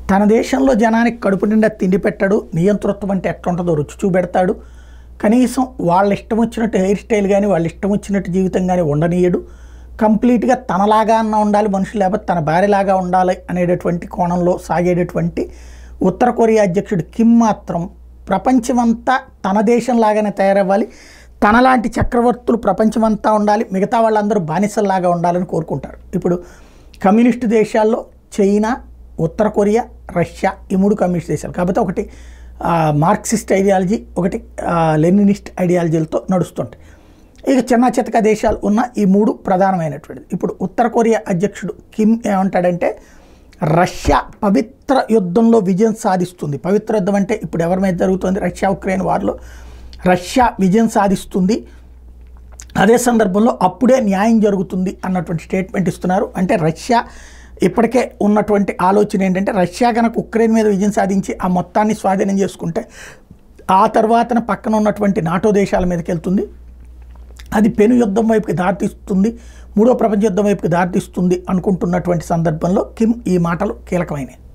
తన దేశంలో జనానికి కడుపు నిండా తిండి పెట్టాడు నియంతృత్వం అంటే ఎట్లుంటుందో రుచి చూపెడతాడు కనీసం వాళ్ళ ఇష్టం వచ్చినట్టు హెయిర్ స్టైల్ కానీ వాళ్ళ ఇష్టం వచ్చినట్టు జీవితం కానీ ఉండనీయడు కంప్లీట్గా తనలాగా అన్న ఉండాలి మనుషులు లేకపోతే తన భార్యలాగా ఉండాలి అనేటటువంటి కోణంలో సాగేటటువంటి ఉత్తర కొరియా అధ్యక్షుడు కిమ్ మాత్రం ప్రపంచమంతా తన దేశంలాగానే తయారవ్వాలి తనలాంటి చక్రవర్తులు ప్రపంచమంతా ఉండాలి మిగతా వాళ్ళందరూ బానిసల్లాగా ఉండాలని కోరుకుంటారు ఇప్పుడు కమ్యూనిస్టు దేశాల్లో చైనా ఉత్తర కొరియా రష్యా ఈ మూడు కమ్యూనిస్ట్ దేశాలు కాకపోతే ఒకటి ఆ, మార్క్సిస్ట్ ఐడియాలజీ ఒకటి ఆ, లెనినిస్ట్ ఐడియాలజీలతో నడుస్తుంటాయి ఇక చిన్న చితక దేశాలు ఉన్న ఈ మూడు ప్రధానమైనటువంటిది ఇప్పుడు ఉత్తర కొరియా అధ్యక్షుడు కిమ్ ఏమంటాడంటే రష్యా పవిత్ర యుద్ధంలో విజయం సాధిస్తుంది పవిత్ర యుద్ధం అంటే ఇప్పుడు ఎవరి మీద జరుగుతుంది రష్యా ఉక్రెయిన్ వార్లో రష్యా విజయం సాధిస్తుంది అదే సందర్భంలో అప్పుడే న్యాయం జరుగుతుంది అన్నటువంటి స్టేట్మెంట్ ఇస్తున్నారు అంటే రష్యా ఇప్పటికే ఉన్నటువంటి ఆలోచన ఏంటంటే రష్యా కనుక ఉక్రెయిన్ మీద విజయం సాధించి ఆ మొత్తాన్ని స్వాధీనం చేసుకుంటే ఆ తర్వాతన పక్కన ఉన్నటువంటి నాటో దేశాల మీదకి వెళ్తుంది అది పెను యుద్ధం వైపుకి దారితీస్తుంది మూడో ప్రపంచ యుద్ధం వైపుకి దారితీస్తుంది అనుకుంటున్నటువంటి సందర్భంలో కిమ్ ఈ మాటలు కీలకమైనవి